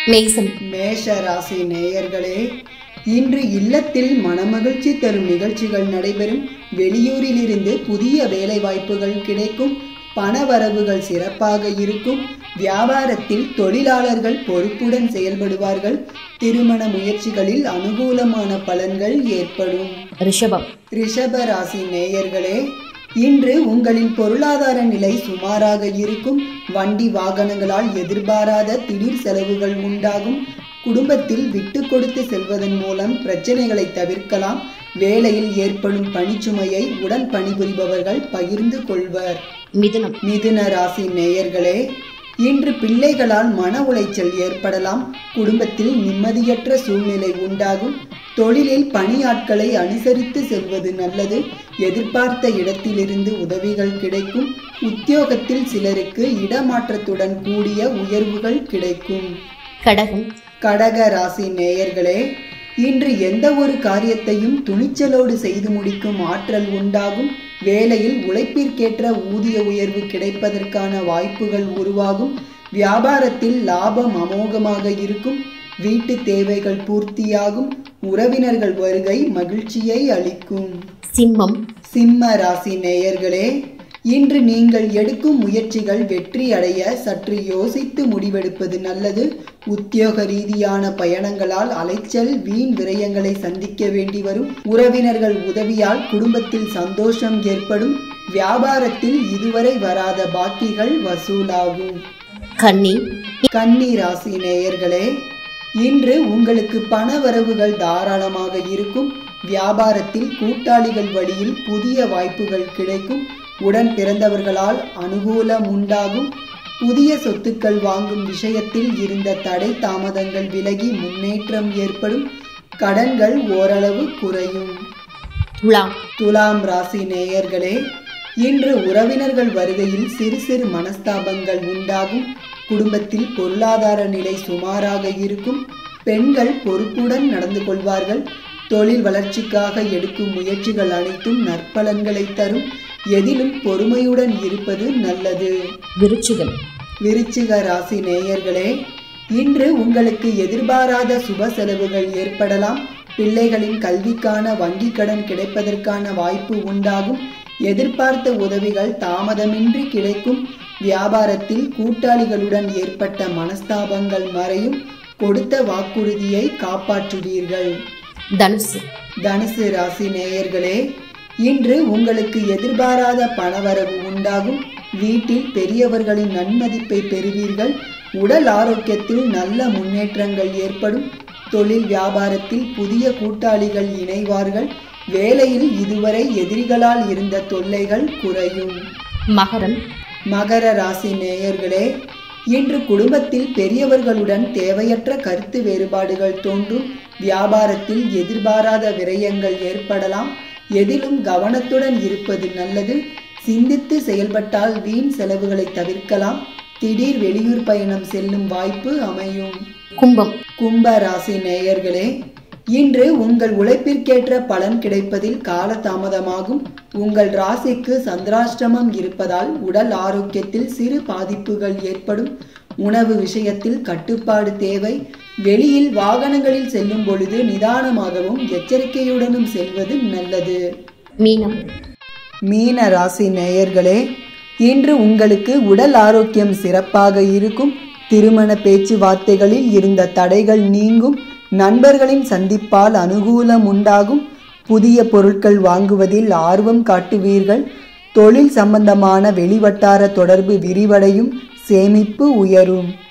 மேசம் மேஷ ராசி நேயர்களே இன்று இல்லத்தில் மனமகிழ்ச்சி தரும் நிகழ்ச்சிகள் நடைபெறும் வெளியூரிலிருந்து புதிய வேலை வாய்ப்புகள் கிடைக்கும் பணவரவுகள் சிறப்பாக இருக்கும் வியாபாரத்தில் தொழிலாளர்கள் பொறுப்புடன் செயல்படுவார்கள் திருமண முயற்சிகளில் அனுகூலமான பலன்கள் ஏற்படும் ரிஷபம் ரிஷப ராசி நேயர்களே இன்று உங்களின் பொருளாதார நிலை சுமாராக இருக்கும் வண்டி வாகனங்களால் எதிர்பாராத திடீர் செலவுகள் உண்டாகும் குடும்பத்தில் விட்டு கொடுத்து செல்வதன் மூலம் பிரச்சனைகளை தவிர்க்கலாம் வேலையில் ஏற்படும் பணிச்சுமையை உடன் பணிபுரிபவர்கள் பகிர்ந்து கொள்வர் மிதுனம் மிதுன ராசி நேயர்களே இன்று பிள்ளைகளால் மன உளைச்சல் ஏற்படலாம் குடும்பத்தில் நிம்மதியற்ற சூழ்நிலை உண்டாகும் தொழிலில் பணியாட்களை அனுசரித்து செல்வது நல்லது எதிர்பார்த்த இடத்திலிருந்து உதவிகள் கிடைக்கும் உத்தியோகத்தில் சிலருக்கு இடமாற்றத்துடன் கூடிய உயர்வுகள் கிடைக்கும் கடகம் கடக ராசி நேயர்களே இன்று எந்த ஒரு காரியத்தையும் துணிச்சலோடு செய்து முடிக்கும் ஆற்றல் உண்டாகும் வேலையில் உழைப்பிற்கேற்ற ஊதிய உயர்வு கிடைப்பதற்கான வாய்ப்புகள் உருவாகும் வியாபாரத்தில் லாபம் அமோகமாக இருக்கும் வீட்டு தேவைகள் பூர்த்தியாகும் உறவினர்கள் வருகை மகிழ்ச்சியை அளிக்கும் சிம்மம் சிம்ம ராசி நேயர்களே இன்று நீங்கள் எடுக்கும் முயற்சிகள் வெற்றி அடைய சற்று யோசித்து முடிவெடுப்பது நல்லது உத்தியோக ரீதியான பயணங்களால் அலைச்சல் வீண் விரயங்களை சந்திக்க வேண்டி வரும் உறவினர்கள் உதவியால் குடும்பத்தில் சந்தோஷம் ஏற்படும் வியாபாரத்தில் இதுவரை வராத பாக்கிகள் வசூலாகும் கன்னி கன்னி ராசி நேயர்களே இன்று உங்களுக்கு பண வரவுகள் தாராளமாக இருக்கும் வியாபாரத்தில் கூட்டாளிகள் வழியில் புதிய வாய்ப்புகள் கிடைக்கும் உடன் பிறந்தவர்களால் அனுகூலம் உண்டாகும் புதிய சொத்துக்கள் வாங்கும் விஷயத்தில் இருந்த தடை தாமதங்கள் விலகி முன்னேற்றம் ஏற்படும் கடன்கள் ஓரளவு குறையும் துலாம் துலாம் ராசி நேயர்களே இன்று உறவினர்கள் வருகையில் சிறு சிறு மனஸ்தாபங்கள் உண்டாகும் குடும்பத்தில் பொருளாதார நிலை சுமாராக இருக்கும் பெண்கள் பொறுப்புடன் நடந்து கொள்வார்கள் தொழில் வளர்ச்சிக்காக எடுக்கும் முயற்சிகள் அனைத்தும் நற்பலன்களை தரும் எதிலும் பொறுமையுடன் இருப்பது நல்லது விருச்சிகம் விருச்சிக ராசி நேயர்களே இன்று உங்களுக்கு எதிர்பாராத சுப செலவுகள் ஏற்படலாம் பிள்ளைகளின் கல்விக்கான வங்கி கடன் கிடைப்பதற்கான வாய்ப்பு உண்டாகும் எதிர்பார்த்த உதவிகள் தாமதமின்றி கிடைக்கும் வியாபாரத்தில் கூட்டாளிகளுடன் ஏற்பட்ட மனஸ்தாபங்கள் மறையும் கொடுத்த வாக்குறுதியை காப்பாற்றுவீர்கள் தனுசு தனுசு ராசி நேயர்களே இன்று உங்களுக்கு எதிர்பாராத பணவரவு உண்டாகும் வீட்டில் பெரியவர்களின் நன்மதிப்பை பெறுவீர்கள் உடல் ஆரோக்கியத்தில் நல்ல முன்னேற்றங்கள் ஏற்படும் தொழில் வியாபாரத்தில் புதிய கூட்டாளிகள் இணைவார்கள் வேலையில் இதுவரை எதிரிகளால் இருந்த தொல்லைகள் குறையும் மகரம் மகர ராசி நேயர்களே இன்று குடும்பத்தில் பெரியவர்களுடன் தேவையற்ற கருத்து வேறுபாடுகள் தோன்றும் வியாபாரத்தில் எதிர்பாராத விரயங்கள் ஏற்படலாம் எதிலும் கவனத்துடன் இருப்பது நல்லது சிந்தித்து செயல்பட்டால் வீண் செலவுகளை தவிர்க்கலாம் திடீர் வெளியூர் பயணம் செல்லும் வாய்ப்பு அமையும் கும்பம் கும்ப ராசி நேயர்களே இன்று உங்கள் உழைப்பிற்கேற்ற பலன் கிடைப்பதில் காலதாமதமாகும் உங்கள் ராசிக்கு சந்திராஷ்டமம் இருப்பதால் உடல் ஆரோக்கியத்தில் சிறு பாதிப்புகள் ஏற்படும் உணவு விஷயத்தில் கட்டுப்பாடு தேவை வெளியில் வாகனங்களில் செல்லும் பொழுது நிதானமாகவும் எச்சரிக்கையுடனும் செல்வது நல்லது மீனம் மீன ராசி நேயர்களே இன்று உங்களுக்கு உடல் ஆரோக்கியம் சிறப்பாக இருக்கும் திருமண பேச்சுவார்த்தைகளில் இருந்த தடைகள் நீங்கும் நண்பர்களின் சந்திப்பால் அனுகூலம் உண்டாகும் புதிய பொருட்கள் வாங்குவதில் ஆர்வம் காட்டுவீர்கள் தொழில் சம்பந்தமான வெளிவட்டார தொடர்பு விரிவடையும் சேமிப்பு உயரும்